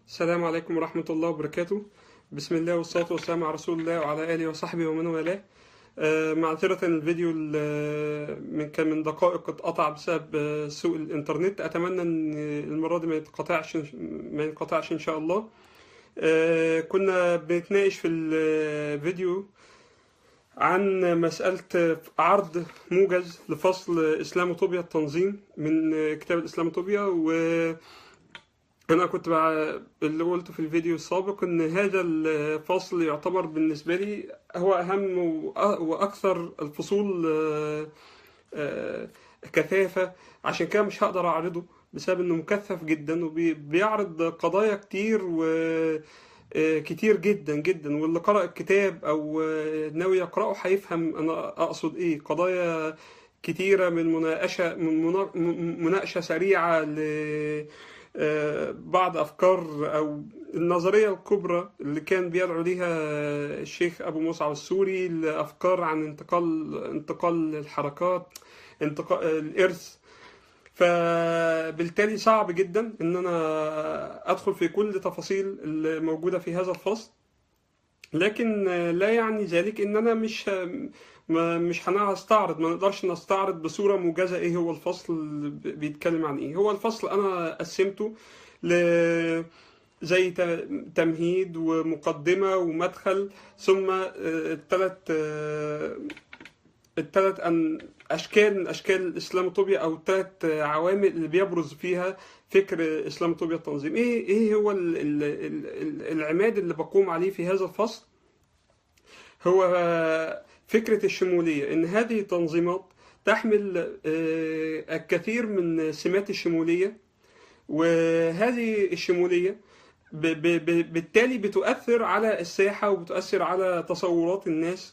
السلام عليكم ورحمة الله وبركاته بسم الله والصلاة والسلام على رسول الله وعلى آله وصحبه ومن والاه آه، معذرة الفيديو ال- من كان من دقائق اتقطع بسبب آه، سوء الإنترنت أتمنى إن المرة دي ما يتقطعش ما ينقطعش إن شاء الله آه، كنا بنتناقش في الفيديو عن مسألة عرض موجز لفصل إسلاموطوبيا التنظيم من كتاب الإسلاموطوبيا و أنا كنت بع... اللي قلته في الفيديو السابق إن هذا الفصل يعتبر بالنسبة لي هو أهم وأ- وأكثر الفصول آه، آه، كثافة عشان كده مش هقدر أعرضه بسبب إنه مكثف جدا وبيعرض قضايا كتير و آه، كتير جدا جدا واللي قرأ الكتاب أو آه، ناوي يقرأه هيفهم أنا أقصد إيه قضايا كتيرة من مناقشة من منا- م- مناقشة سريعة ل آه، بعض أفكار أو النظرية الكبرى اللي كان بيدعو ليها الشيخ أبو مصعب السوري لأفكار عن انتقال انتقال الحركات انتقال الإرث فبالتالي صعب جدا إن أنا أدخل في كل تفاصيل الموجودة في هذا الفصل لكن لا يعني ذلك ان انا مش ما مش هنستعرض ما نقدرش نستعرض بصوره موجزه ايه هو الفصل اللي بيتكلم عن ايه هو الفصل انا قسمته ل زي ت- تمهيد ومقدمه ومدخل ثم الثلاث الثلاث أن اشكال من اشكال الاسلاموطوبيا او الثلاث عوامل اللي بيبرز فيها فكر اسلاموطوبيا التنظيم ايه ايه هو ال ال ال العماد اللي بقوم عليه في هذا الفصل هو فكرة الشمولية إن هذه التنظيمات تحمل آه، الكثير من سمات الشمولية وهذه الشمولية ب- ب- ب- بالتالي بتؤثر على الساحة وبتؤثر على تصورات الناس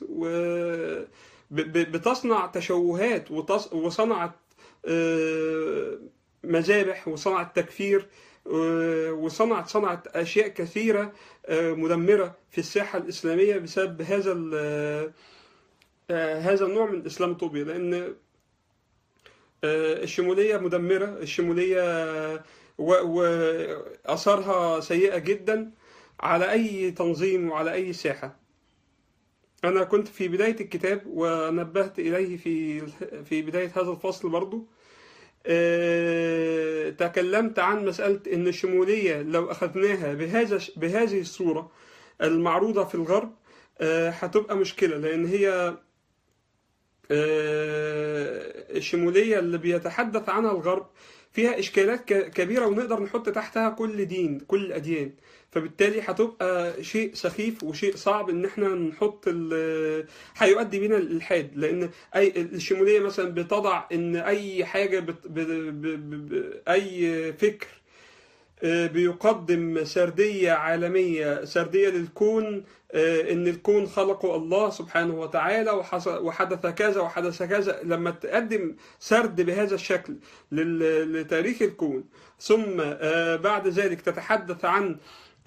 وبتصنع تشوهات وتص- وصنعت آه، مذابح وصنعت تكفير آه، وصنعت صنعت أشياء كثيرة آه، مدمرة في الساحة الإسلامية بسبب هذا ال- آه، هذا النوع من الإسلاموطوبيا لأن آه، الشمولية مدمرة الشمولية و- وأثارها سيئة جدا على أي تنظيم وعلى أي ساحة أنا كنت في بداية الكتاب ونبهت إليه في في بداية هذا الفصل برضو آه، تكلمت عن مسألة إن الشمولية لو أخذناها بهذا بهذه الصورة المعروضة في الغرب آه، هتبقى مشكلة لأن هي آه، الشمولية اللي بيتحدث عنها الغرب فيها إشكالات ك- كبيرة ونقدر نحط تحتها كل دين كل الأديان فبالتالي هتبقى شيء سخيف وشيء صعب ان احنا نحط ال- هيؤدي بينا الالحاد لان اي الشموليه مثلا بتضع ان اي حاجه بت ب ب ب ب اي فكر آه، بيقدم سردية عالمية سردية للكون آه، إن الكون خلقه الله سبحانه وتعالى وحص- وحدث كذا وحدث كذا لما تقدم سرد بهذا الشكل لل- لتاريخ الكون ثم آه، بعد ذلك تتحدث عن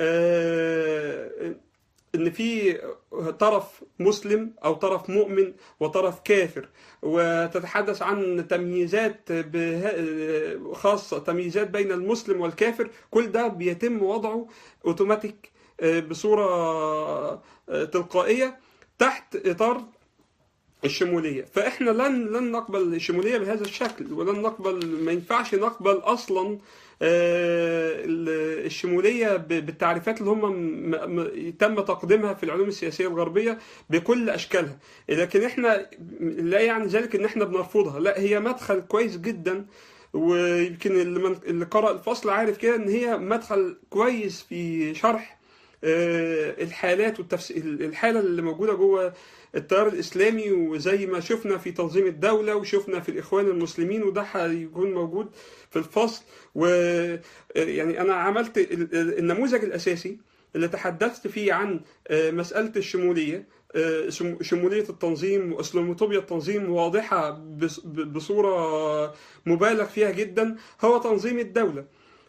آه، ان في طرف مسلم او طرف مؤمن وطرف كافر وتتحدث عن تمييزات به- خاصه تمييزات بين المسلم والكافر كل ده بيتم وضعه اوتوماتيك آه، بصوره آه، تلقائيه تحت اطار الشموليه فاحنا لن لن نقبل الشموليه بهذا الشكل ولن نقبل ما ينفعش نقبل اصلا آه، ال- الشموليه ب- بالتعريفات اللي هم م- م- تم تقديمها في العلوم السياسيه الغربيه بكل اشكالها لكن احنا لا يعني ذلك ان احنا بنرفضها لا هي مدخل كويس جدا ويمكن اللي, من اللي قرأ الفصل عارف كده ان هي مدخل كويس في شرح آه، الحالات والتفسير الحاله اللي موجوده جوه التيار الاسلامي وزي ما شفنا في تنظيم الدوله وشفنا في الاخوان المسلمين وده هيكون موجود في الفصل و آه، يعني انا عملت ال- ال- النموذج الاساسي اللي تحدثت فيه عن آه، مساله الشموليه آه، شم- شموليه التنظيم واسلاموطوبيا التنظيم واضحه بص- ب- بصوره مبالغ فيها جدا هو تنظيم الدوله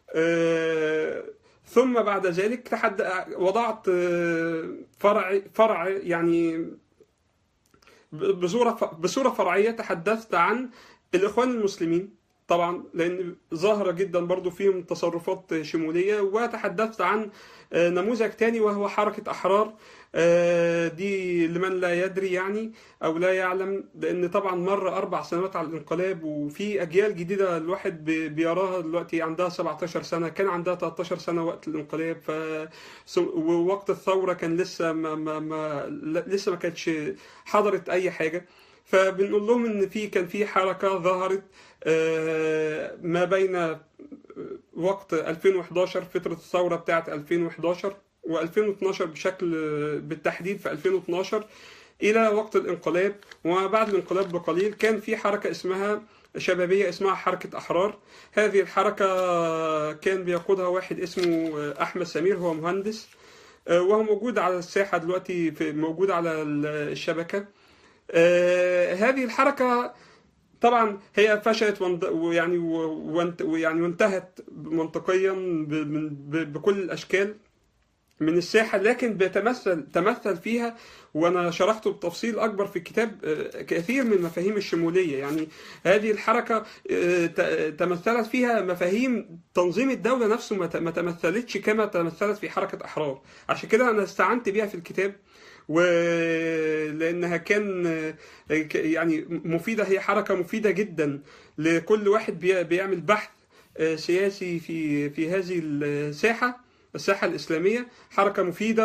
آه، ثم بعد ذلك تحد... وضعت آه، فرع فرع يعني بصورة بصورة فرعية تحدثت عن الإخوان المسلمين طبعا لان ظاهره جدا برضو فيهم تصرفات شموليه وتحدثت عن آه، نموذج تاني وهو حركه احرار آه، دي لمن لا يدري يعني او لا يعلم لان طبعا مر اربع سنوات على الانقلاب وفي اجيال جديده الواحد بي- بيراها دلوقتي عندها 17 سنه كان عندها 13 سنه وقت الانقلاب ف ثم- ووقت الثوره كان لسه ما, ما, ما ل- لسه ما كانتش حضرت اي حاجه فبنقول لهم ان في كان في حركه ظهرت آه، ما بين آه، وقت 2011 فتره الثوره بتاعه 2011 و2012 بشكل بالتحديد في 2012 الى وقت الانقلاب وما بعد الانقلاب بقليل كان في حركه اسمها شبابيه اسمها حركه احرار هذه الحركه كان بيقودها واحد اسمه احمد سمير هو مهندس وهو موجود على الساحه دلوقتي في موجود على الشبكه آه، هذه الحركه طبعا هي فشلت وند- ويعني وانت- ويعني وانتهت منطقيا ب- من- ب- بكل الاشكال من الساحه لكن بيتمثل تمثل فيها وانا شرحته بتفصيل اكبر في الكتاب آه، كثير من مفاهيم الشموليه يعني هذه الحركه آه، ت- تمثلت فيها مفاهيم تنظيم الدوله نفسه ما ت- ما تمثلتش كما تمثلت في حركه احرار عشان كده انا استعنت بيها في الكتاب ولانها كان آه، ك- يعني مفيده هي حركه مفيده جدا لكل واحد بي- بيعمل بحث آه، سياسي في في هذه الساحه الساحة الإسلامية حركة مفيدة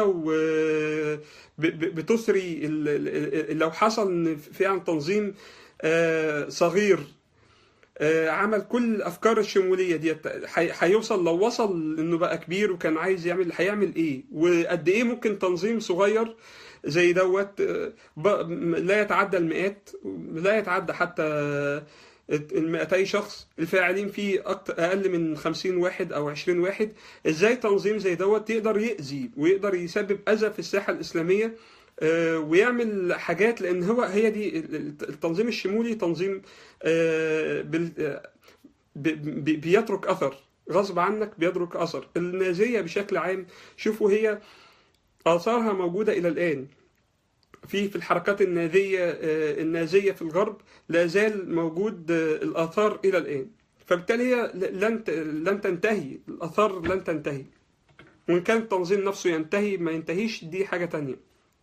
وبتثري لو حصل إن فعلا تنظيم آه، صغير آه، عمل كل الافكار الشموليه ديت هي- هيوصل لو وصل انه بقى كبير وكان عايز يعمل هيعمل ايه وقد ايه ممكن تنظيم صغير زي دوت آه، ب- لا يتعدى المئات لا يتعدى حتى ال 200 شخص الفاعلين فيه أكتر اقل من 50 واحد او 20 واحد ازاي تنظيم زي دوت يقدر يأذي ويقدر يسبب اذى في الساحه الاسلاميه آه، ويعمل حاجات لان هو هي دي ال- ال- التنظيم الشمولي تنظيم آه، بال- آه، ب- ب- بيترك اثر غصب عنك بيترك اثر النازيه بشكل عام شوفوا هي اثارها موجوده الى الان في في الحركات النازيه آه، النازيه في الغرب لا زال موجود آه، الاثار الى الان فبالتالي هي لن ت- لن تنتهي الاثار لن تنتهي وان كان التنظيم نفسه ينتهي ما ينتهيش دي حاجه تانية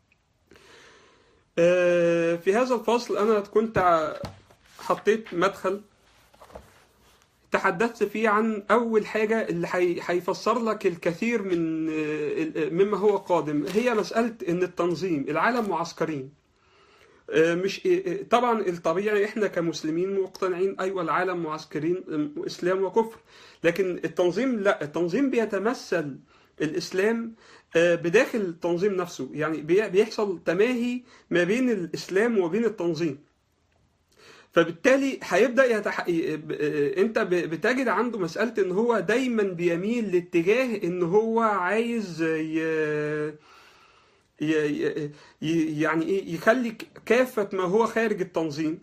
آه، في هذا الفصل انا كنت ع- حطيت مدخل تحدثت فيه عن اول حاجه اللي حي- هيفسر لك الكثير من آه، ال- مما هو قادم هي مساله ان التنظيم العالم معسكرين آه، مش آه، طبعا الطبيعي احنا كمسلمين مقتنعين ايوه العالم معسكرين آه، اسلام وكفر لكن التنظيم لا التنظيم بيتمثل الاسلام آه، بداخل التنظيم نفسه يعني بي- بيحصل تماهي ما بين الاسلام وبين التنظيم فبالتالي هيبدا يتح... ي- ب- آه، انت ب- بتجد عنده مساله ان هو دايما بيميل لاتجاه ان هو عايز ي... ي... ي... ي- يعني ايه يخلي ك- كافه ما هو خارج التنظيم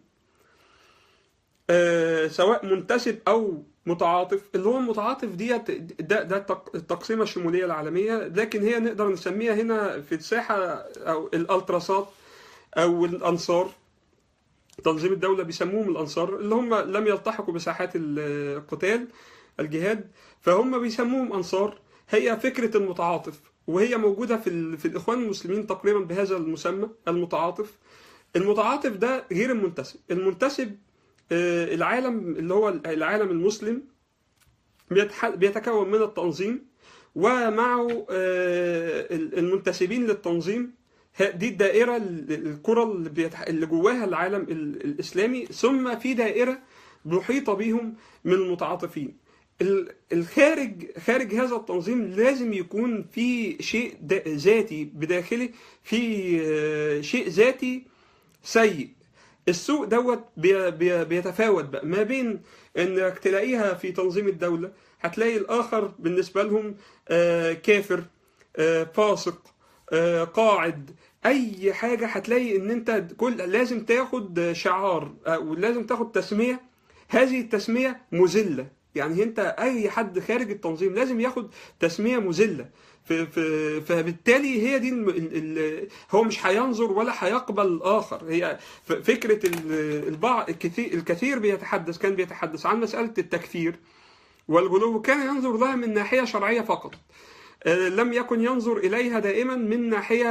آه، سواء منتسب او متعاطف اللي هو المتعاطف ديت ده ده التق- التقسيمه الشموليه العالميه لكن هي نقدر نسميها هنا في الساحه او الالتراسات او الانصار تنظيم الدوله بيسموهم الانصار اللي هم لم يلتحقوا بساحات القتال الجهاد فهم بيسموهم انصار هي فكره المتعاطف وهي موجوده في ال... في الاخوان المسلمين تقريبا بهذا المسمى المتعاطف المتعاطف ده غير المنتسب المنتسب آه، العالم اللي هو العالم المسلم بيتح- بيتكون من التنظيم ومعه آه، المنتسبين للتنظيم ه- دي الدائرة ال- الكرة اللي, بيتح... اللي جواها العالم ال- الإسلامي ثم في دائرة محيطة بهم من المتعاطفين ال- الخارج خارج هذا التنظيم لازم يكون في شيء دا- ذاتي بداخله في آه، شيء ذاتي سيء السوء دوت بي بي بيتفاوت بقى ما بين انك تلاقيها في تنظيم الدولة هتلاقي الاخر بالنسبة لهم آه، كافر آه، فاسق آه، قاعد اي حاجة هتلاقي ان انت كل لازم تاخد شعار او لازم تاخد تسمية هذه التسمية مذلة يعني انت اي حد خارج التنظيم لازم ياخد تسميه مذله ف- ف- فبالتالي هي دي الم- ال- ال- هو مش هينظر ولا هيقبل الاخر هي ف- فكره ال- البعض الكثير الكثير بيتحدث كان بيتحدث عن مساله التكفير والغلو كان ينظر لها من ناحيه شرعيه فقط آه، لم يكن ينظر اليها دائما من ناحيه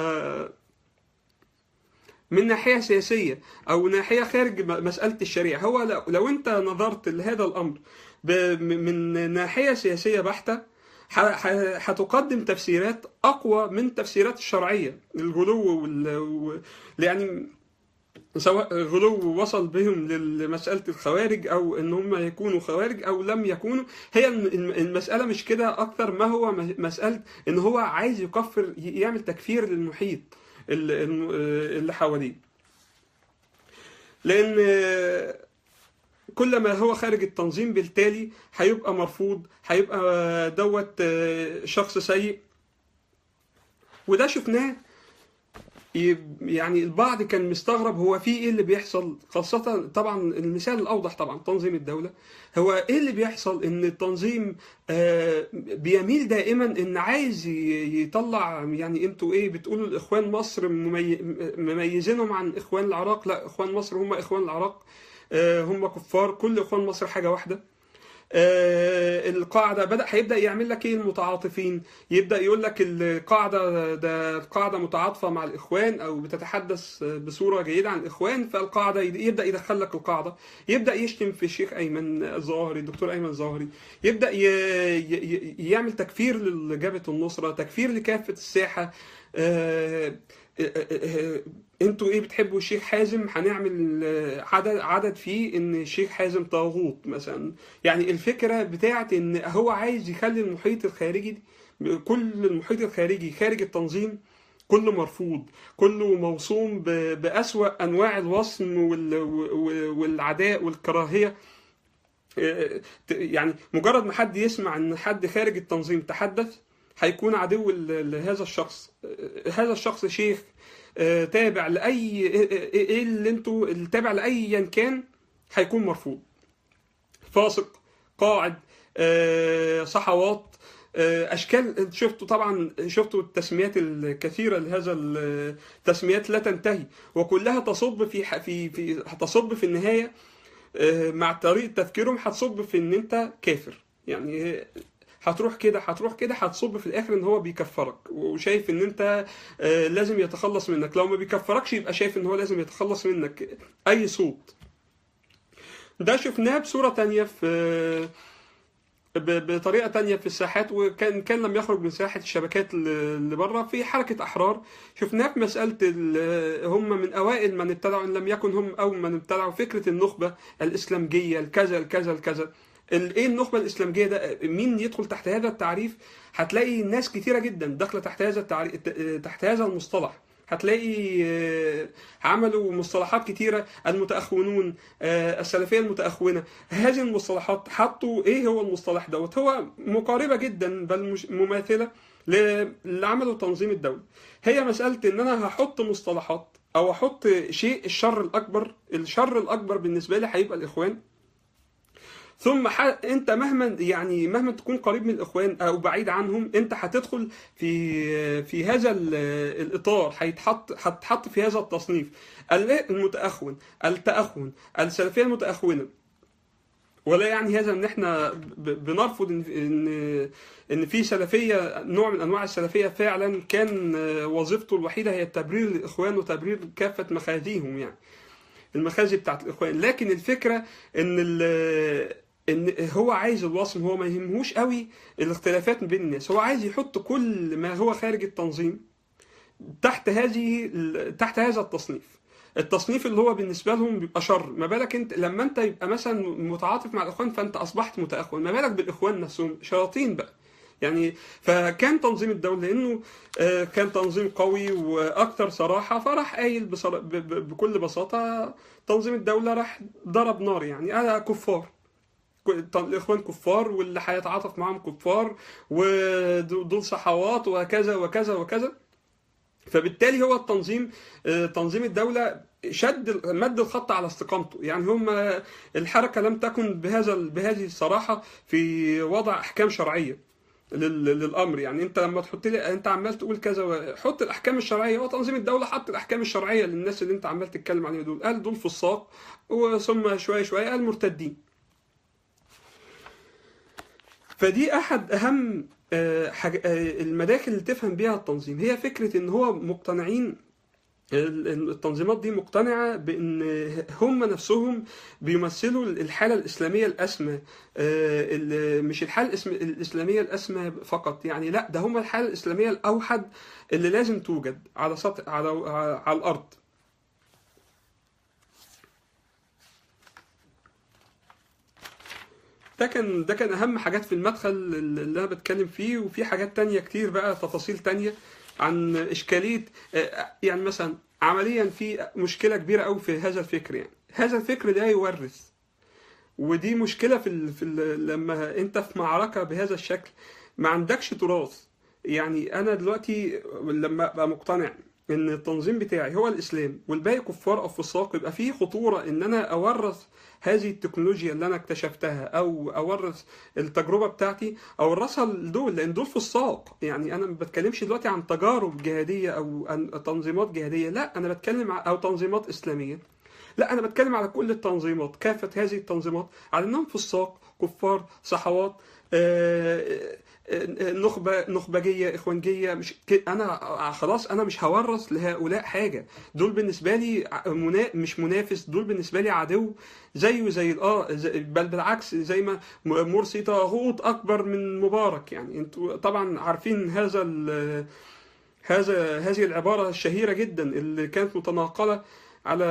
من ناحيه سياسيه او ناحيه خارج م- مساله الشريعه هو لو, لو انت نظرت لهذا الامر ب- م- من ناحيه سياسيه بحته ح- ح- هتقدم تفسيرات اقوى من التفسيرات الشرعيه الغلو وال... و- يعني سواء غلو وصل بهم لمسألة الخوارج أو إن هم يكونوا خوارج أو لم يكونوا هي الم- الم- المسألة مش كده أكتر ما هو م- مسألة إن هو عايز يكفر ي- يعمل تكفير للمحيط ال- الم- اللي حواليه لأن كل ما هو خارج التنظيم بالتالي هيبقى مرفوض هيبقى دوت شخص سيء وده شفناه يب- يعني البعض كان مستغرب هو في ايه اللي بيحصل خاصة طبعا المثال الأوضح طبعا تنظيم الدولة هو ايه اللي بيحصل ان التنظيم آه، بيميل دائما ان عايز ي- يطلع يعني انتوا ايه بتقولوا الاخوان مصر ممي- مميزينهم عن اخوان العراق لا اخوان مصر هم اخوان العراق آه، هم كفار كل اخوان مصر حاجة واحدة آه، القاعدة بدأ هيبدأ يعمل لك ايه المتعاطفين يبدأ يقول لك القاعدة ده القاعدة متعاطفة مع الإخوان أو بتتحدث بصورة جيدة عن الإخوان فالقاعدة يد- يبدأ يدخل لك القاعدة يبدأ يشتم في الشيخ أيمن الظاهري الدكتور أيمن الظاهري يبدأ ي... ي... ي- يعمل تكفير لجبهة النصرة تكفير لكافة الساحة آه، آه، آه، انتوا ايه بتحبوا الشيخ حازم هنعمل آه، عدد عدد فيه ان الشيخ حازم طاغوت مثلا يعني الفكره بتاعت ان هو عايز يخلي المحيط الخارجي كل المحيط الخارجي خارج التنظيم كله مرفوض كله موصوم ب- بأسوأ أنواع الوصم وال- و- والعداء والكراهية آه، ت- يعني مجرد ما حد يسمع ان حد خارج التنظيم تحدث هيكون عدو ل- لهذا الشخص آه، هذا الشخص شيخ آه، تابع لاي ايه إيه اللي انتوا اللي تابع لايا كان هيكون مرفوض فاسق قاعد آه، صحوات آه، اشكال انت شفتوا طبعا شفتوا التسميات الكثيره لهذا التسميات لا تنتهي وكلها تصب في ح- في في هتصب في النهايه آه، مع طريقه تفكيرهم هتصب في ان انت كافر يعني هتروح كده هتروح كده هتصب في الاخر ان هو بيكفرك وشايف ان انت آه، لازم يتخلص منك لو ما بيكفركش يبقى شايف ان هو لازم يتخلص منك اي صوت ده شفناه بصورة تانية في ب- بطريقة تانية في الساحات وكان كان لم يخرج من ساحة الشبكات اللي بره في حركة أحرار شفناه في مسألة ال- هم من أوائل من ابتدعوا إن لم يكن هم أول من ابتدعوا فكرة النخبة الإسلامجية الكذا الكذا الكذا ال- ايه النخبه الاسلامجيه ده مين يدخل تحت هذا التعريف هتلاقي ناس كتيره جدا داخله تحت هذا التعريف تحت هذا المصطلح هتلاقي آه، عملوا مصطلحات كتيرة المتأخونون آه، السلفية المتأخونة هذه المصطلحات حطوا ايه هو المصطلح دوت هو مقاربة جدا بل مش مماثلة ل- اللي عمله تنظيم الدولة هي مسألة ان انا هحط مصطلحات او احط شيء الشر الاكبر الشر الاكبر بالنسبة لي هيبقى الاخوان ثم ح... انت مهما يعني مهما تكون قريب من الاخوان او بعيد عنهم انت هتدخل في في هذا ال- الاطار هيتحط هتحط في هذا التصنيف ال- المتاخون التاخن السلفيه المتاخونه ولا يعني هذا ان احنا ب- بنرفض ان ان ان في سلفيه نوع من انواع السلفيه فعلا كان وظيفته الوحيده هي تبرير الاخوان وتبرير كافه مخاذيهم يعني المخازي بتاعت الاخوان لكن الفكره ان ال- ان هو عايز الوصم هو ما يهمهوش قوي الاختلافات بين الناس هو عايز يحط كل ما هو خارج التنظيم تحت هذه تحت هذا التصنيف التصنيف اللي هو بالنسبه لهم بيبقى شر ما بالك انت لما انت يبقى مثلا متعاطف مع الاخوان فانت اصبحت متاخن ما بالك بالاخوان نفسهم شياطين بقى يعني فكان تنظيم الدوله لانه آه، كان تنظيم قوي واكثر صراحه فراح قايل بصرا- ب- ب- بكل بساطه تنظيم الدوله راح ضرب نار يعني انا كفار ك- الاخوان كفار واللي هيتعاطف معاهم كفار ودول صحوات وكذا وكذا وكذا فبالتالي هو التنظيم آه، تنظيم الدولة شد مد الخط على استقامته يعني هم الحركة لم تكن بهذا بهذه الصراحة في وضع أحكام شرعية لل- للامر يعني انت لما تحط لي انت عمال تقول كذا حط الاحكام الشرعيه هو تنظيم الدوله حط الاحكام الشرعيه للناس اللي انت عمال تتكلم عليهم دول قال دول فساق وثم شويه شويه قال مرتدين فدي احد اهم آه، حاج- آه، المداخل اللي تفهم بيها التنظيم هي فكره ان هو مقتنعين ال- ال- التنظيمات دي مقتنعة بأن هم نفسهم بيمثلوا الحالة الإسلامية الأسمى آه، ال- مش الحالة الإسم- الإسلامية الأسمى فقط يعني لا ده هم الحالة الإسلامية الأوحد اللي لازم توجد على سطح على على الأرض ده كان ده كان اهم حاجات في المدخل اللي انا بتكلم فيه وفي حاجات تانية كتير بقى تفاصيل تانية عن اشكاليه آه، يعني مثلا عمليا في مشكله كبيره قوي في هذا الفكر يعني هذا الفكر لا يورث ودي مشكله في ال... في ال... لما انت في معركه بهذا الشكل ما عندكش تراث يعني انا دلوقتي لما ابقى مقتنع ان التنظيم بتاعي هو الاسلام والباقي كفار او فساق يبقى في خطوره ان انا اورث هذه التكنولوجيا اللي انا اكتشفتها او اورث التجربه بتاعتي اورثها لدول لان دول فساق يعني انا ما بتكلمش دلوقتي عن تجارب جهاديه او عن تنظيمات جهاديه لا انا بتكلم ع- او تنظيمات اسلاميه لا انا بتكلم على كل التنظيمات كافه هذه التنظيمات على انهم فساق كفار صحوات آه، آه، نخبه نخبجيه اخوانجيه مش ك- انا خلاص انا مش هورث لهؤلاء حاجه دول بالنسبه لي ع- منا... مش منافس دول بالنسبه لي عدو زيه زي ال- اه زي- بل بالعكس زي ما م- مرسي طاغوت اكبر من مبارك يعني انتوا طبعا عارفين هذا ال... هذا هذه العباره الشهيره جدا اللي كانت متناقله على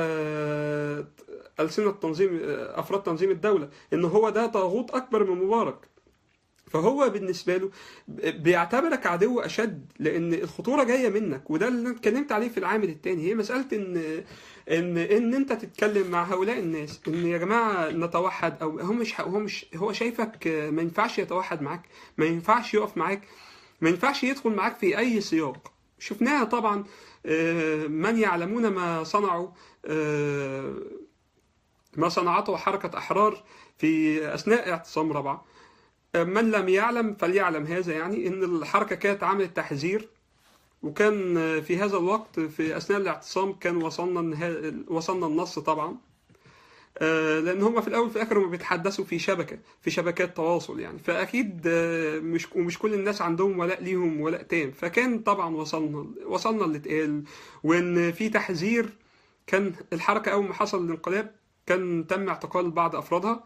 ألسنة تنظيم أفراد تنظيم الدولة إن هو ده طاغوت أكبر من مبارك فهو بالنسبة له بيعتبرك عدو أشد لأن الخطورة جاية منك وده اللي أنا اتكلمت عليه في العامل الثاني هي مسألة إن إن إن أنت تتكلم مع هؤلاء الناس إن يا جماعة نتوحد أو هو مش هو مش هو شايفك ما ينفعش يتوحد معاك ما ينفعش يقف معاك ما ينفعش يدخل معاك في أي سياق شفناها طبعا آه، من يعلمون ما صنعوا آه، ما صنعته حركة أحرار في أثناء اعتصام رابعة من لم يعلم فليعلم هذا يعني ان الحركه كانت عملت تحذير وكان في هذا الوقت في اثناء الاعتصام كان وصلنا النها... وصلنا النص طبعا آه، لان هم في الاول وفي الاخر هم بيتحدثوا في شبكه في شبكات تواصل يعني فاكيد آه، مش ومش كل الناس عندهم ولاء ليهم ولاء تام فكان طبعا وصلنا وصلنا اللي اتقال وان في تحذير كان الحركه اول ما حصل الانقلاب كان تم اعتقال بعض افرادها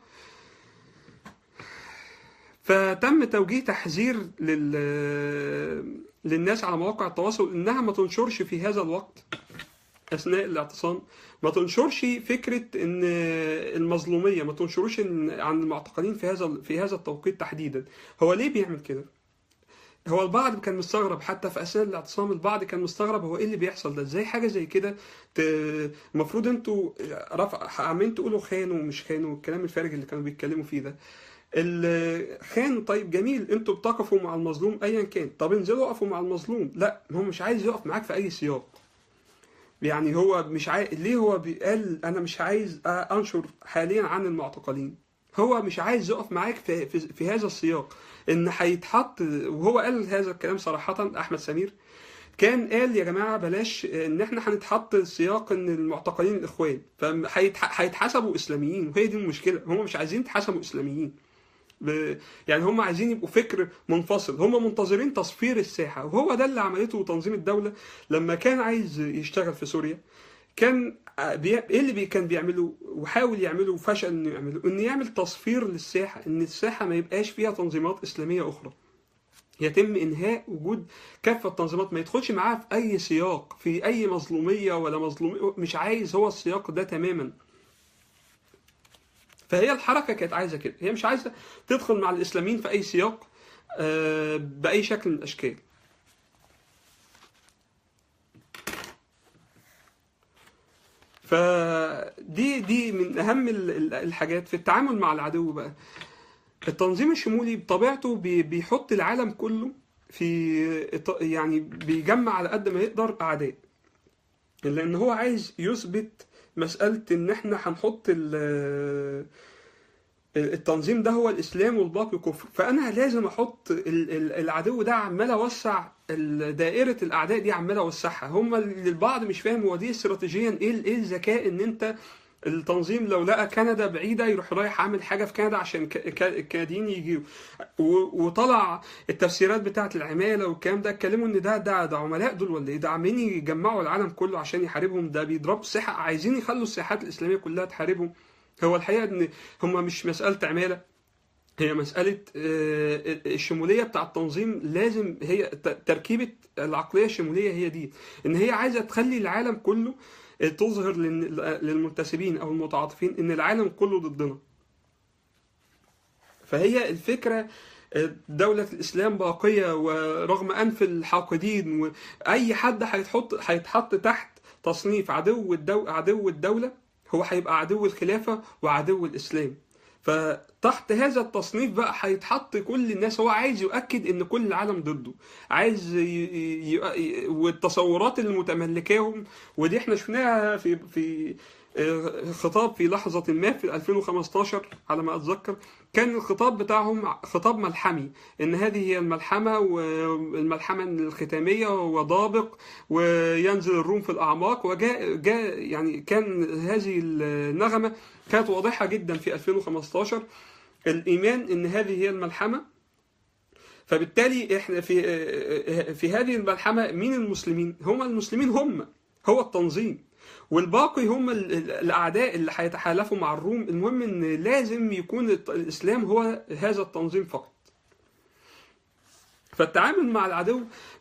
فتم توجيه تحذير لل... للناس على مواقع التواصل انها ما تنشرش في هذا الوقت اثناء الاعتصام ما تنشرش فكره ان المظلوميه ما تنشروش إن عن المعتقلين في هذا في هذا التوقيت تحديدا هو ليه بيعمل كده هو البعض كان مستغرب حتى في اثناء الاعتصام البعض كان مستغرب هو ايه اللي بيحصل ده ازاي حاجه زي كده ت- المفروض انتوا رفع عمالين تقولوا خانوا ومش خانوا والكلام الفارغ اللي كانوا بيتكلموا فيه ده الخان طيب جميل انتوا بتقفوا مع المظلوم ايا كان طب انزلوا اقفوا مع المظلوم لا هو مش عايز يقف معاك في اي سياق يعني هو مش عايز ليه هو قال انا مش عايز انشر حاليا عن المعتقلين هو مش عايز يقف معاك في, في, في هذا السياق ان هيتحط وهو قال هذا الكلام صراحة احمد سمير كان قال يا جماعه بلاش ان احنا هنتحط سياق ان المعتقلين الاخوان فهيتحسبوا اسلاميين وهي دي المشكله هم مش عايزين يتحسبوا اسلاميين ب... يعني هم عايزين يبقوا فكر منفصل هم منتظرين تصفير الساحه وهو ده اللي عملته تنظيم الدوله لما كان عايز يشتغل في سوريا كان بي... ايه اللي بي... كان بيعمله وحاول يعمله وفشل انه يعمله انه يعمل تصفير للساحه ان الساحه ما يبقاش فيها تنظيمات اسلاميه اخرى يتم انهاء وجود كافه التنظيمات ما يدخلش معاها في اي سياق في اي مظلوميه ولا مظلوميه مش عايز هو السياق ده تماما فهي الحركه كانت عايزه كده هي مش عايزه تدخل مع الاسلاميين في اي سياق آه، باي شكل من الاشكال فدي دي من اهم ال- ال- الحاجات في التعامل مع العدو بقى التنظيم الشمولي بطبيعته بي- بيحط العالم كله في إط- يعني بيجمع على قد ما يقدر اعداء لان هو عايز يثبت مساله ان احنا هنحط ال- التنظيم ده هو الاسلام والباقي كفر فانا لازم احط ال- ال- العدو ده عمال اوسع ال- دائره الاعداء دي عمال اوسعها هم البعض مش فاهم هو دي استراتيجيا ايه ال- ايه الذكاء ان انت التنظيم لو لقى كندا بعيده يروح رايح عامل حاجه في كندا عشان ك- ك- الكنديين يجيوا و- وطلع التفسيرات بتاعت العماله والكلام ده اتكلموا ان ده ده ده عملاء دول ولا ايه ده عاملين يجمعوا العالم كله عشان يحاربهم ده بيضربوا الساحه عايزين يخلوا الساحات الاسلاميه كلها تحاربهم هو الحقيقه ان هم مش مساله عماله هي مسألة آه، الشمولية بتاع التنظيم لازم هي ت- تركيبة العقلية الشمولية هي دي إن هي عايزة تخلي العالم كله آه، تظهر للن- للمنتسبين أو المتعاطفين إن العالم كله ضدنا فهي الفكرة آه، دولة الإسلام باقية ورغم أنف الحاقدين وأي حد هيتحط هيتحط تحت تصنيف عدو الدو عدو الدولة هو هيبقى عدو الخلافة وعدو الإسلام فتحت هذا التصنيف بقى هيتحط كل الناس هو عايز يؤكد ان كل العالم ضده عايز ي... ي... ي... والتصورات اللي متملكاهم ودي احنا شفناها في في آه، خطاب في لحظة ما في 2015 على ما أتذكر كان الخطاب بتاعهم خطاب ملحمي إن هذه هي الملحمة والملحمة الختامية وضابق وينزل الروم في الأعماق وجاء جاء يعني كان هذه النغمة كانت واضحة جدا في 2015 الإيمان إن هذه هي الملحمة فبالتالي احنا في في هذه الملحمه مين المسلمين؟ هم المسلمين هم هو التنظيم والباقي هم ال- ال- الاعداء اللي هيتحالفوا مع الروم المهم ان لازم يكون الت- الاسلام هو هذا التنظيم فقط فالتعامل مع العدو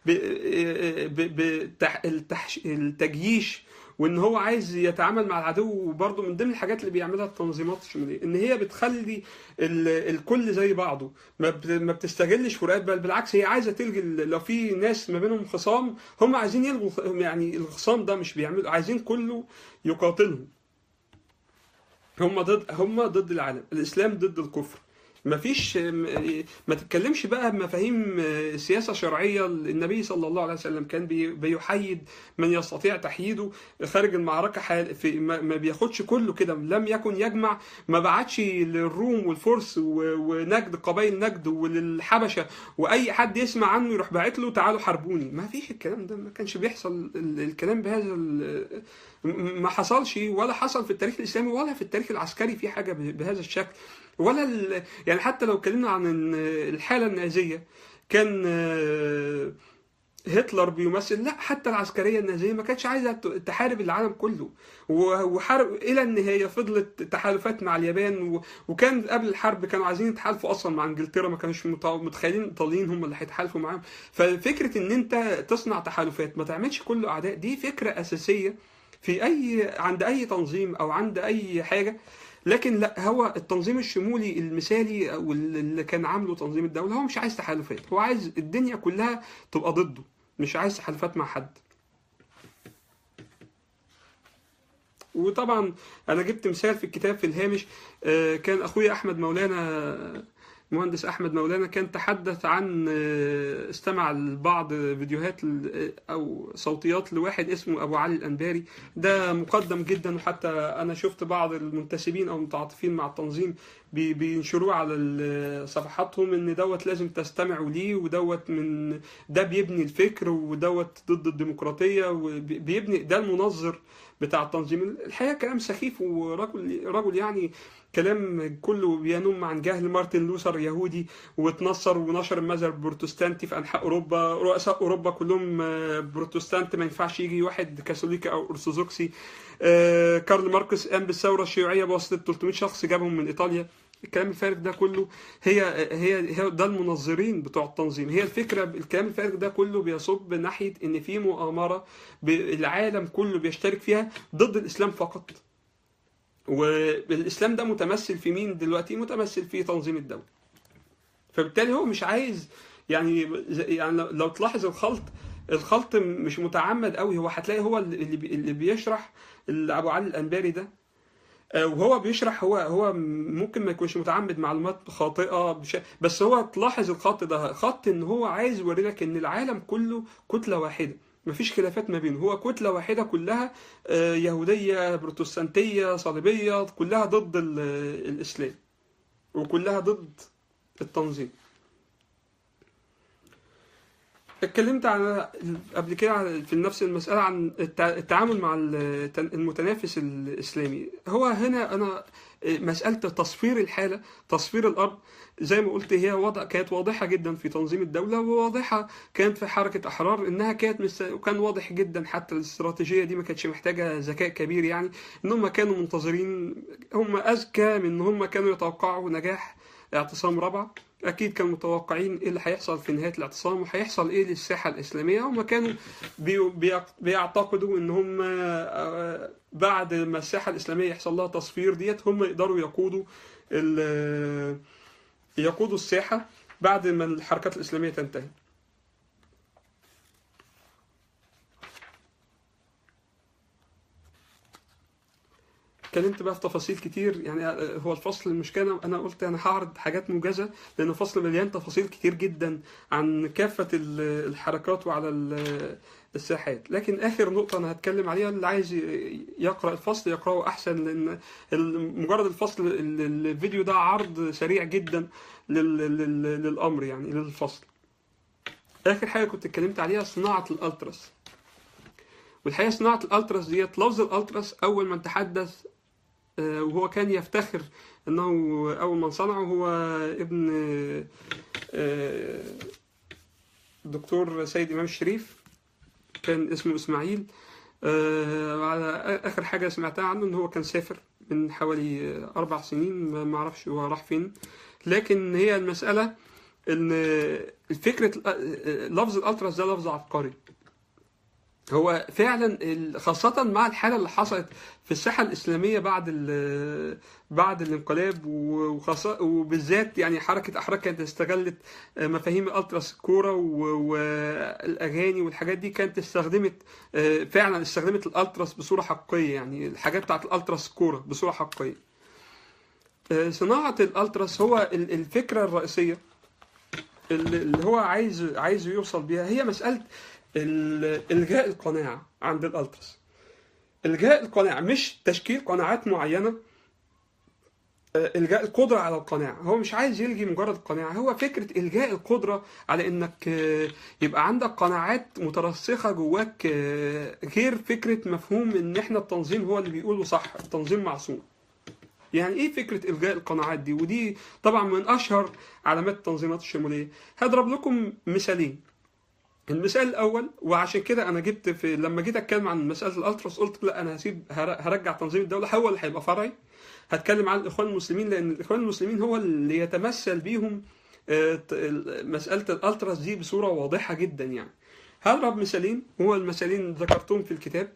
بالتجييش وان هو عايز يتعامل مع العدو برضه من ضمن الحاجات اللي بيعملها التنظيمات الشموليه ان هي بتخلي ال- الكل زي بعضه ما بت- ما بتستغلش فروقات بل بالعكس هي عايزه تلغي ال- لو في ناس ما بينهم خصام هم عايزين يلغوا الخ- يعني الخصام ده مش بيعملوا عايزين كله يقاتلهم هم ضد هم ضد العالم الاسلام ضد الكفر مفيش ما تتكلمش بقى بمفاهيم سياسة شرعية النبي صلى الله عليه وسلم كان بي- بيحيد من يستطيع تحييده خارج المعركة حال- في ما ما بياخدش كله كده لم يكن يجمع ما بعتش للروم والفرس و- ونجد قبائل نجد وللحبشة وأي حد يسمع عنه يروح باعت له تعالوا حاربوني ما فيش الكلام ده ما كانش بيحصل ال- الكلام بهذا ال- م- ما حصلش ولا حصل في التاريخ الإسلامي ولا في التاريخ العسكري في حاجة ب- بهذا الشكل ولا ال... يعني حتى لو اتكلمنا عن إن الحالة النازية كان آه، هتلر بيمثل لا حتى العسكريه النازيه ما كانتش عايزه ت- تحارب العالم كله و- وحرب الى النهايه فضلت تحالفات مع اليابان و- وكان قبل الحرب كانوا عايزين يتحالفوا اصلا مع انجلترا ما كانوش مت- متخيلين الايطاليين هم اللي هيتحالفوا معاهم ففكره ان انت تصنع تحالفات ما تعملش كله اعداء دي فكره اساسيه في اي عند اي تنظيم او عند اي حاجه لكن لا هو التنظيم الشمولي المثالي او اللي كان عامله تنظيم الدوله هو مش عايز تحالفات هو عايز الدنيا كلها تبقى ضده مش عايز تحالفات مع حد وطبعا انا جبت مثال في الكتاب في الهامش آه، كان اخويا احمد مولانا مهندس احمد مولانا كان تحدث عن آه، استمع لبعض فيديوهات ل- او صوتيات لواحد اسمه ابو علي الانباري ده مقدم جدا وحتى انا شفت بعض المنتسبين او المتعاطفين مع التنظيم بي- بينشروه على ال- صفحاتهم ان دوت لازم تستمعوا ليه ودوت من ده بيبني الفكر ودوت ضد الديمقراطيه وبيبني ده المنظر بتاع التنظيم الحقيقه كلام سخيف ورجل رجل يعني كلام كله بينم عن جهل مارتن لوثر يهودي واتنصر ونشر المذهب البروتستانتي في انحاء اوروبا رؤساء اوروبا كلهم آه، بروتستانت ما ينفعش يجي واحد كاثوليكي او ارثوذكسي آه، كارل ماركس قام بالثوره الشيوعيه بواسطه 300 شخص جابهم من ايطاليا الكلام الفارغ ده كله هي هي هي ده المنظرين بتوع التنظيم هي الفكره الكلام الفارغ ده كله بيصب ناحيه ان في مؤامره ب- العالم كله بيشترك فيها ضد الاسلام فقط والاسلام ده متمثل في مين دلوقتي متمثل في تنظيم الدوله فبالتالي هو مش عايز يعني زي- يعني لو- لو تلاحظ الخلط الخلط مش متعمد قوي هو هتلاقي هو اللي بي- اللي بيشرح اللي ابو علي الانباري ده آه، وهو بيشرح هو هو ممكن ما يكونش متعمد معلومات خاطئه بش... بس هو تلاحظ الخط ده خط ان هو عايز يوري لك ان العالم كله كتله واحده مفيش خلافات ما بينه هو كتله واحده كلها آه، يهوديه بروتستانتيه صليبيه كلها ضد ال- الاسلام وكلها ضد التنظيم اتكلمت عن قبل كده عن- في نفس المسألة عن التع- التعامل مع التن- المتنافس الإسلامي هو هنا أنا مسألة تصفير الحالة تصفير الأرض زي ما قلت هي وضع كانت واضحة جدا في تنظيم الدولة وواضحة كانت في حركة أحرار إنها كانت مس... وكان واضح جدا حتى الاستراتيجية دي ما كانتش محتاجة ذكاء كبير يعني إن هم كانوا منتظرين هم أذكى من إن هم كانوا يتوقعوا نجاح اعتصام رابعة اكيد كانوا متوقعين ايه اللي هيحصل في نهايه الاعتصام وهيحصل ايه للساحه الاسلاميه هم كانوا بي بي بيعتقدوا ان هم آه، بعد ما الساحه الاسلاميه يحصل لها تصفير ديت هم يقدروا يقودوا ال- يقودوا الساحه بعد ما الحركات الاسلاميه تنتهي اتكلمت بقى في تفاصيل كتير يعني هو الفصل المشكله انا قلت انا هعرض حاجات موجزه لان الفصل مليان تفاصيل كتير جدا عن كافه ال- الحركات وعلى ال- الساحات لكن اخر نقطه انا هتكلم عليها اللي عايز يقرا الفصل يقراه احسن لان ال- مجرد الفصل ال- الفيديو ده عرض سريع جدا لل- لل- للامر يعني للفصل اخر حاجه كنت اتكلمت عليها صناعه الالتراس والحقيقه صناعه الالتراس ديت لفظ الالتراس اول من تحدث آه، وهو كان يفتخر انه اول من صنعه هو ابن آه، دكتور سيد امام الشريف كان اسمه اسماعيل آه، على اخر حاجه سمعتها عنه ان هو كان سافر من حوالي آه، اربع سنين ما ما اعرفش هو راح فين لكن هي المساله ان فكره لفظ الالتراس ده لفظ عبقري هو فعلا ال- خاصة مع الحالة اللي حصلت في الساحة الإسلامية بعد ال- بعد الانقلاب و- وخاصة وبالذات يعني حركة أحرار كانت استغلت مفاهيم الألتراس الكورة و- والأغاني والحاجات دي كانت استخدمت آه، فعلا استخدمت الألتراس بصورة حقيقية يعني الحاجات بتاعت الألتراس الكورة بصورة حقيقية آه، صناعة الألتراس هو ال- الفكرة الرئيسية اللي اللي هو عايز عايز يوصل بيها هي مسألة ال- الغاء القناعة عند الألتراس الغاء القناعة مش تشكيل قناعات معينة آه، الغاء القدرة على القناعة هو مش عايز يلغي مجرد القناعة هو فكرة الغاء القدرة على انك آه، يبقى عندك قناعات مترسخة جواك آه، غير فكرة مفهوم ان احنا التنظيم هو اللي بيقوله صح التنظيم معصوم يعني ايه فكرة الغاء القناعات دي ودي طبعا من اشهر علامات التنظيمات الشمولية هضرب لكم مثالين المثال الاول وعشان كده انا جبت في لما جيت اتكلم عن مساله الالتراس قلت لا انا هسيب هر- هرجع تنظيم الدوله هو اللي هيبقى فرعي هتكلم عن الاخوان المسلمين لان الاخوان المسلمين هو اللي يتمثل بيهم آه، ت- ال- مساله الالتراس دي بصوره واضحه جدا يعني هضرب مثالين هو المثالين ذكرتهم في الكتاب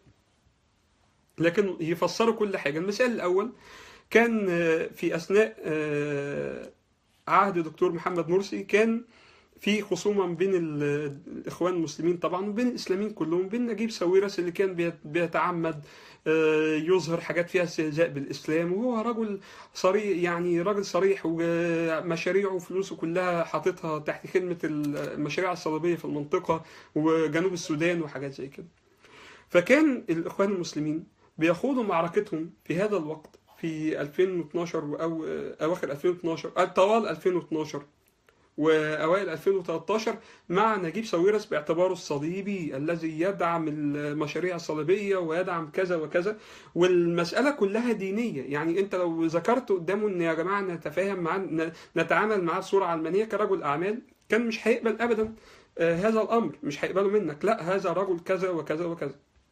لكن يفسروا كل حاجه المثال الاول كان آه، في اثناء آه، عهد دكتور محمد مرسي كان في خصومه بين ال- الاخوان المسلمين طبعا وبين الاسلاميين كلهم بين نجيب ساويرس اللي كان بيت- بيتعمد آه، يظهر حاجات فيها استهزاء بالاسلام وهو رجل صريح يعني راجل صريح ومشاريعه وفلوسه كلها حاططها تحت خدمه المشاريع الصليبيه في المنطقه وجنوب السودان وحاجات زي كده. فكان الاخوان المسلمين بيخوضوا معركتهم في هذا الوقت في 2012 او اواخر 2012 آه، طوال 2012 واوائل 2013 مع نجيب ساويرس باعتباره الصليبي الذي يدعم المشاريع الصليبيه ويدعم كذا وكذا والمساله كلها دينيه يعني انت لو ذكرت قدامه ان يا جماعه نتفاهم معاه ن- نتعامل معاه بصوره علمانيه كرجل اعمال كان مش هيقبل ابدا آه، هذا الامر مش هيقبله منك لا هذا رجل كذا وكذا وكذا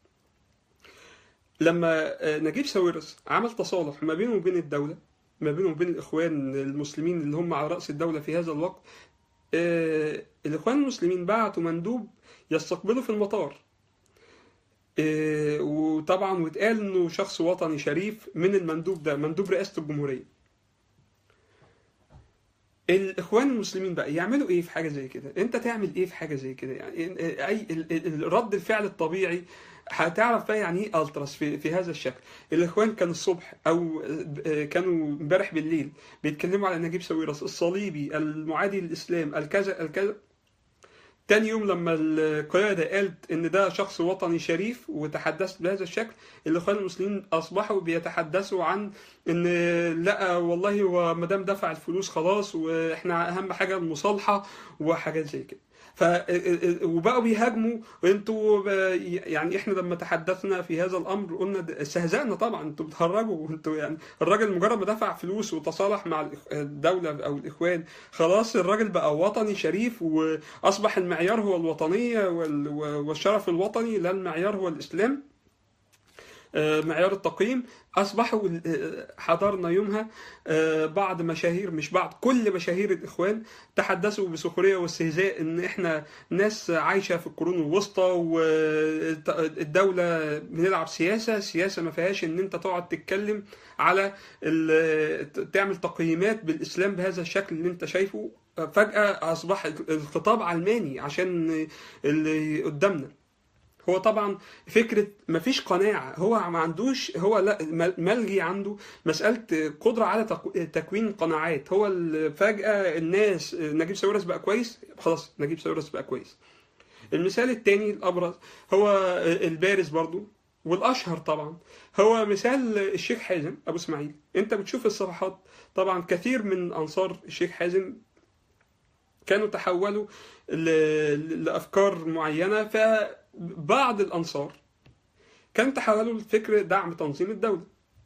لما آه، نجيب ساويرس عمل تصالح ما بينه وبين الدوله ما بينه وبين الاخوان المسلمين اللي هم على راس الدوله في هذا الوقت آه، الاخوان المسلمين بعتوا مندوب يستقبله في المطار آه، وطبعا واتقال انه شخص وطني شريف من المندوب ده مندوب رئاسه الجمهوريه الاخوان المسلمين بقى يعملوا ايه في حاجه زي كده انت تعمل ايه في حاجه زي كده يعني اي ال- ال- رد الفعل الطبيعي هتعرف بقى يعني ايه التراس في, في هذا الشكل الاخوان كان الصبح او آه، كانوا امبارح بالليل بيتكلموا على نجيب ساويرس الصليبي المعادي للاسلام الكذا الكذا تاني يوم لما القيادة قالت إن ده شخص وطني شريف وتحدثت بهذا الشكل الإخوان المسلمين أصبحوا بيتحدثوا عن إن لا والله هو ما دام دفع الفلوس خلاص وإحنا أهم حاجة المصالحة وحاجات زي كده. ف وبقوا بيهاجموا وانتوا ب- يعني احنا لما تحدثنا في هذا الامر قلنا ده- استهزأنا طبعا انتوا بتهرجوا انتوا يعني الراجل مجرد ما دفع فلوس وتصالح مع الإخ- الدوله او الاخوان خلاص الراجل بقى وطني شريف واصبح المعيار هو الوطنيه وال- والشرف الوطني لا المعيار هو الاسلام آه، معيار التقييم اصبحوا آه، حضرنا يومها آه، بعض مشاهير مش بعض كل مشاهير الاخوان تحدثوا بسخريه واستهزاء ان احنا ناس عايشه في القرون الوسطى والدوله بنلعب سياسه سياسه ما فيهاش ان انت تقعد تتكلم على ال- تعمل تقييمات بالاسلام بهذا الشكل اللي انت شايفه فجاه اصبح الخطاب علماني عشان اللي قدامنا هو طبعا فكره مفيش قناعه هو ما عندوش هو لا ملغي عنده مساله قدره على تك- تكوين قناعات هو ال- فجاه الناس نجيب ساويرس بقى كويس خلاص نجيب ساويرس بقى كويس المثال الثاني الابرز هو البارز برضو والاشهر طبعا هو مثال الشيخ حازم ابو اسماعيل انت بتشوف الصفحات طبعا كثير من انصار الشيخ حازم كانوا تحولوا ل- لافكار معينه فبعض الانصار كانوا تحولوا لفكر دعم تنظيم الدوله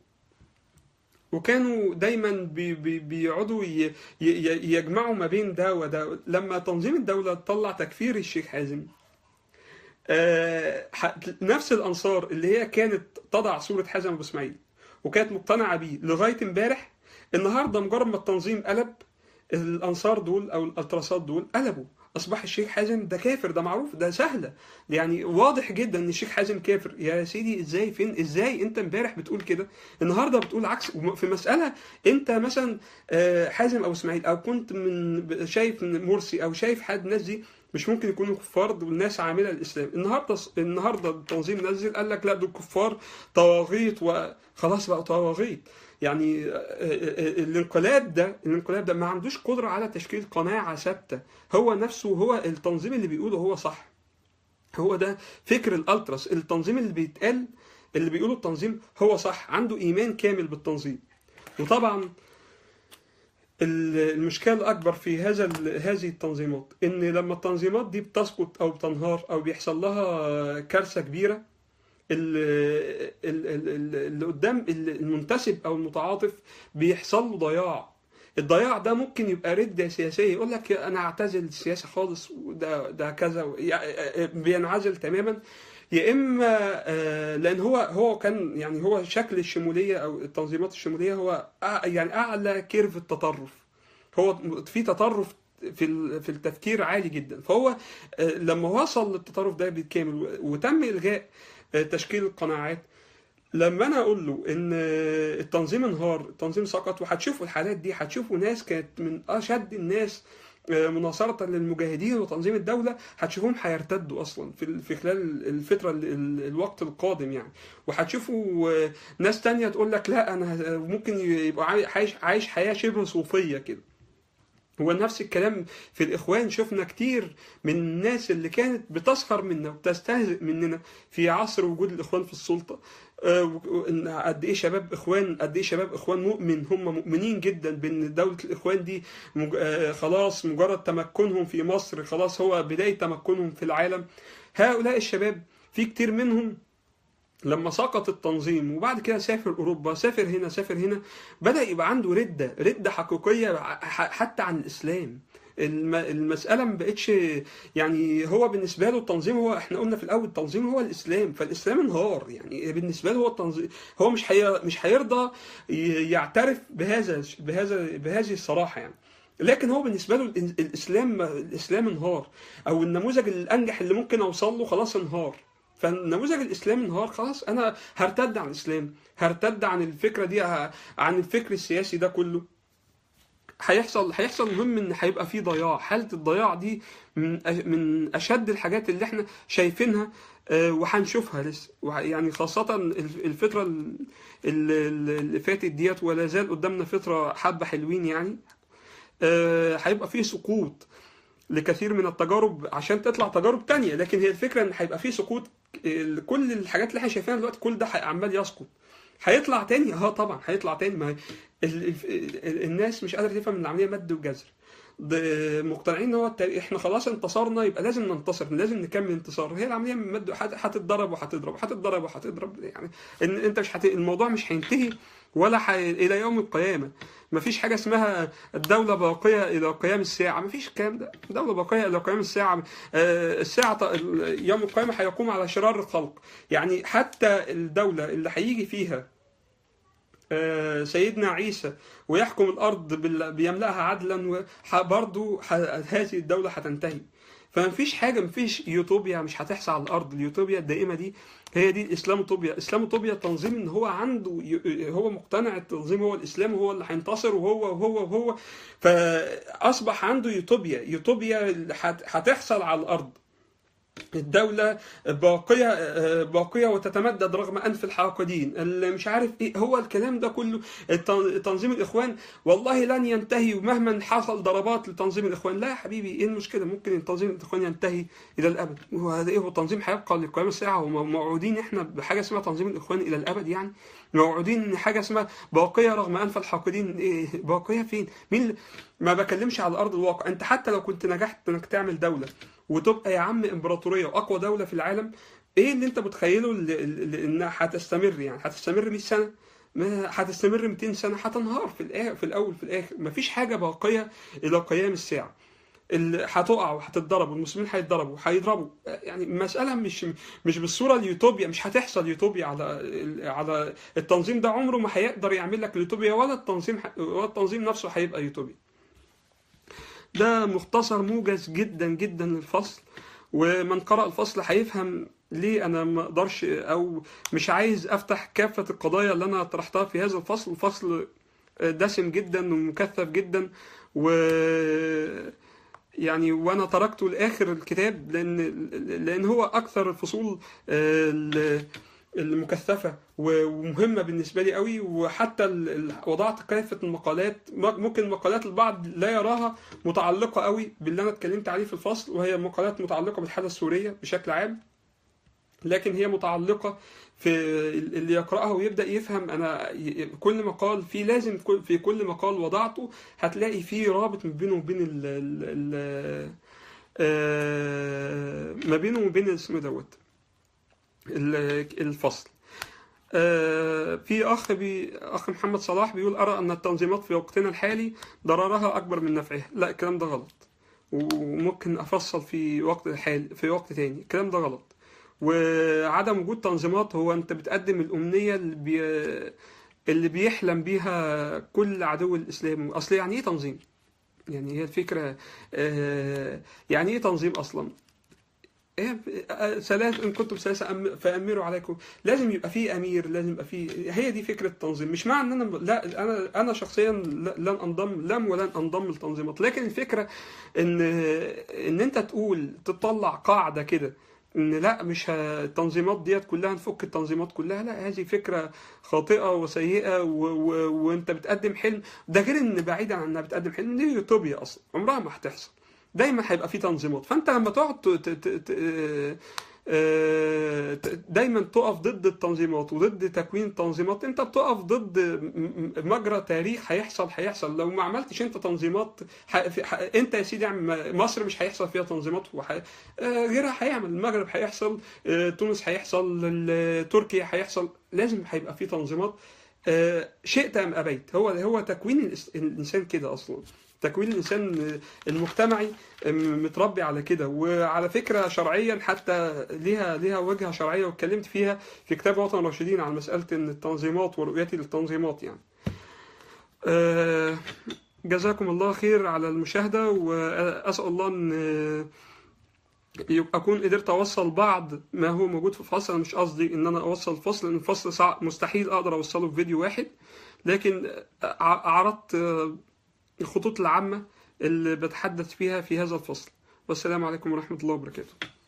وكانوا دايما بي بي بيقعدوا ي- ي- يجمعوا ما بين ده وده لما تنظيم الدوله طلع تكفير الشيخ حازم آه، ح- نفس الانصار اللي هي كانت تضع صوره حازم ابو اسماعيل وكانت مقتنعه بيه لغايه امبارح النهارده مجرد ما التنظيم قلب الانصار دول او الالتراسات دول قلبوا اصبح الشيخ حازم ده كافر ده معروف ده سهله يعني واضح جدا ان الشيخ حازم كافر يا سيدي ازاي فين ازاي انت امبارح بتقول كده النهارده بتقول عكس وم- في مساله انت مثلا آه، حازم او اسماعيل او كنت من ب- شايف إن مرسي او شايف حد الناس دي مش ممكن يكونوا كفار والناس عامله الاسلام النهارده النهارده التنظيم نزل قال لك لا دول كفار طواغيت وخلاص بقوا طواغيت يعني آه، آه، آه، الانقلاب ده الانقلاب ده ما عندوش قدره على تشكيل قناعه ثابته هو نفسه هو التنظيم اللي بيقوله هو صح هو ده فكر الالتراس التنظيم اللي بيتقال اللي بيقوله التنظيم هو صح عنده ايمان كامل بالتنظيم وطبعا ال- المشكله الاكبر في هذا ال- هذه التنظيمات ان لما التنظيمات دي بتسقط او بتنهار او بيحصل لها كارثه كبيره ال- ال- ال- ال- اللي قدام المنتسب او المتعاطف بيحصل له ضياع الضياع ده ممكن يبقى ردة سياسية يقول لك أنا أعتزل السياسة خالص وده ده كذا يع- بينعزل تماما يا إما آه، لأن هو هو كان يعني هو شكل الشمولية أو التنظيمات الشمولية هو أع- يعني أعلى كيرف التطرف هو في تطرف في ال- في التفكير عالي جدا فهو آه، لما وصل للتطرف ده بالكامل و- وتم إلغاء آه، تشكيل القناعات لما انا اقول له ان التنظيم انهار التنظيم سقط وهتشوفوا الحالات دي هتشوفوا ناس كانت من اشد الناس مناصرة للمجاهدين وتنظيم الدولة هتشوفوهم هيرتدوا أصلا في في خلال الفترة ال- ال- الوقت القادم يعني وهتشوفوا آه، ناس تانية تقول لك لا أنا ممكن يبقى عاي- عايش عايش حياة شبه صوفية كده هو نفس الكلام في الإخوان شفنا كتير من الناس اللي كانت بتسخر منا وبتستهزئ مننا في عصر وجود الإخوان في السلطة آه، و- إن قد إيه شباب إخوان قد إيه شباب إخوان مؤمن هم مؤمنين جدا بأن دولة الإخوان دي مج... آه، خلاص مجرد تمكنهم في مصر خلاص هو بداية تمكنهم في العالم هؤلاء الشباب في كتير منهم لما سقط التنظيم وبعد كده سافر اوروبا سافر هنا سافر هنا بدا يبقى عنده رده رده حقيقيه ح- حتى عن الاسلام الم- المساله ما بقتش يعني هو بالنسبه له التنظيم هو احنا قلنا في الاول التنظيم هو الاسلام فالاسلام انهار يعني بالنسبه له هو التنظيم هو مش حي... مش هيرضى ي- يعترف بهذا بهذا بهذه الصراحه يعني لكن هو بالنسبه له الإن- الاسلام الاسلام انهار او النموذج الانجح اللي ممكن اوصل له خلاص انهار فالنموذج الاسلامي انهار خلاص انا هرتد عن الاسلام هرتد عن الفكره دي ه- عن الفكر السياسي ده كله هيحصل هيحصل مهم ان هيبقى في ضياع حاله الضياع دي من أ- من اشد الحاجات اللي احنا شايفينها آه، وهنشوفها لسه وع- يعني خاصة الف- الفترة ال- ال- اللي فاتت ديت ولا زال قدامنا فترة حبة حلوين يعني آه، هيبقى في سقوط لكثير من التجارب عشان تطلع تجارب تانية لكن هي الفكرة ان هيبقى في سقوط ال- كل الحاجات اللي احنا شايفينها دلوقتي كل ده هي- عمال يسقط هيطلع تاني اه طبعا هيطلع تاني ما هي- ال- ال- ال- الناس مش قادرة تفهم ان العملية مد وجزر ده مقتنعين ان هو الت- احنا خلاص انتصرنا يبقى لازم ننتصر لازم نكمل انتصار هي العمليه من مد هت- هتتضرب وهتضرب هتتضرب وهتضرب يعني ان انت مش هت... الموضوع مش هينتهي ولا ح... الى يوم القيامه مفيش حاجه اسمها الدوله باقيه الى قيام الساعه مفيش الكلام ده الدوله باقيه الى قيام الساعه آه، الساعه ط- ال- يوم القيامه هيقوم على شرار الخلق يعني حتى الدوله اللي هيجي فيها آه، سيدنا عيسى ويحكم الارض بال- بيملاها عدلا وبرضه هذه الدوله هتنتهي فمفيش حاجه مفيش يوتوبيا مش هتحصل على الارض اليوتوبيا الدائمه دي هي دي الاسلاموتوبيا الاسلاموتوبيا تنظيم ان هو عنده ي- هو مقتنع التنظيم هو الاسلام وهو اللي هينتصر وهو وهو وهو فاصبح عنده يوتوبيا يوتوبيا اللي هت- هتحصل على الارض الدولة باقية آه، باقية وتتمدد رغم أنف الحاقدين اللي مش عارف إيه هو الكلام ده كله التن- تنظيم الإخوان والله لن ينتهي ومهما حصل ضربات لتنظيم الإخوان لا يا حبيبي إيه المشكلة ممكن تنظيم الإخوان ينتهي إلى الأبد وهذا إيه هو التنظيم هيبقى لقيام الساعة وموعودين إحنا بحاجة اسمها تنظيم الإخوان إلى الأبد يعني موعودين إن حاجة اسمها باقية رغم أنف الحاقدين إيه باقية فين مين اللي- ما بكلمش على أرض الواقع أنت حتى لو كنت نجحت إنك تعمل دولة وتبقى يا عم امبراطوريه واقوى دوله في العالم ايه اللي انت متخيله اللي- اللي- انها هتستمر يعني هتستمر 100 سنه ما هتستمر 200 سنه هتنهار في الآخر في الاول في الاخر مفيش حاجه باقيه الى قيام الساعه اللي هتقع وهتتضرب والمسلمين هيتضربوا هيضربوا يعني المساله مش مش بالصوره اليوتوبيا مش هتحصل يوتوبيا على على التنظيم ده عمره ما هيقدر يعمل لك اليوتوبيا ولا التنظيم ولا التنظيم نفسه هيبقى يوتوبيا ده مختصر موجز جدا جدا للفصل ومن قرأ الفصل هيفهم ليه انا ما اقدرش او مش عايز افتح كافة القضايا اللي انا طرحتها في هذا الفصل الفصل دسم جدا ومكثف جدا و يعني وانا تركته لاخر الكتاب لان لان هو اكثر الفصول آه، ال- المكثفه ومهمه بالنسبه لي قوي وحتى ال- ال- وضعت كافه المقالات ممكن مقالات البعض لا يراها متعلقه قوي باللي انا اتكلمت عليه في الفصل وهي مقالات متعلقه بالحاله السوريه بشكل عام لكن هي متعلقة في اللي يقرأها ويبدأ يفهم أنا ي- كل مقال في لازم كل- في كل مقال وضعته هتلاقي فيه رابط ما بينه وبين ال ال ال آه، ما بينه وبين اسمه دوت ال- الفصل آه، في اخ بي اخ محمد صلاح بيقول ارى ان التنظيمات في وقتنا الحالي ضررها اكبر من نفعها لا الكلام ده غلط وممكن افصل في وقت الحالي في وقت تاني الكلام ده غلط وعدم وجود تنظيمات هو انت بتقدم الامنيه اللي بي اللي بيحلم بيها كل عدو الاسلام اصل يعني ايه تنظيم يعني هي الفكره آه، يعني ايه تنظيم اصلا إيه آه، ثلاث ان كنتم ثلاثه أم- فامروا عليكم لازم يبقى في امير لازم يبقى في هي دي فكره التنظيم مش معنى ان انا لا انا انا شخصيا ل- لن انضم لم ولن انضم للتنظيمات لكن الفكره ان ان انت تقول تطلع قاعده كده ان لا مش ه- التنظيمات ديت كلها نفك التنظيمات كلها لا هذه فكره خاطئه وسيئه و... و... وانت بتقدم حلم ده غير ان بعيدا عن انها بتقدم حلم دي يوتوبيا اصلا عمرها ما هتحصل دايما هيبقى في تنظيمات فانت لما تقعد ت... ت... ت... ت... آه، ت- دايما تقف ضد التنظيمات وضد تكوين التنظيمات انت بتقف ضد م- م- مجرى تاريخ هيحصل هيحصل لو ما عملتش انت تنظيمات ح... في- ح... انت يا سيدي اعمل مصر مش هيحصل فيها تنظيمات وح... آه، غيرها هيعمل المغرب هيحصل آه، تونس هيحصل ال- تركيا هيحصل لازم هيبقى في تنظيمات آه، شئت ام ابيت هو هو تكوين الإس- الانسان كده اصلا تكوين الانسان المجتمعي متربي على كده وعلى فكره شرعيا حتى ليها ليها وجهه شرعيه واتكلمت فيها في كتاب وطن الراشدين عن مساله ان التنظيمات ورؤيتي للتنظيمات يعني. آه، جزاكم الله خير على المشاهده واسال الله ان يبقى اكون قدرت اوصل بعض ما هو موجود في الفصل انا مش قصدي ان انا اوصل الفصل لان الفصل صعب مستحيل اقدر اوصله في فيديو واحد لكن ع- عرضت الخطوط العامة اللي بتحدث فيها في هذا الفصل والسلام عليكم ورحمة الله وبركاته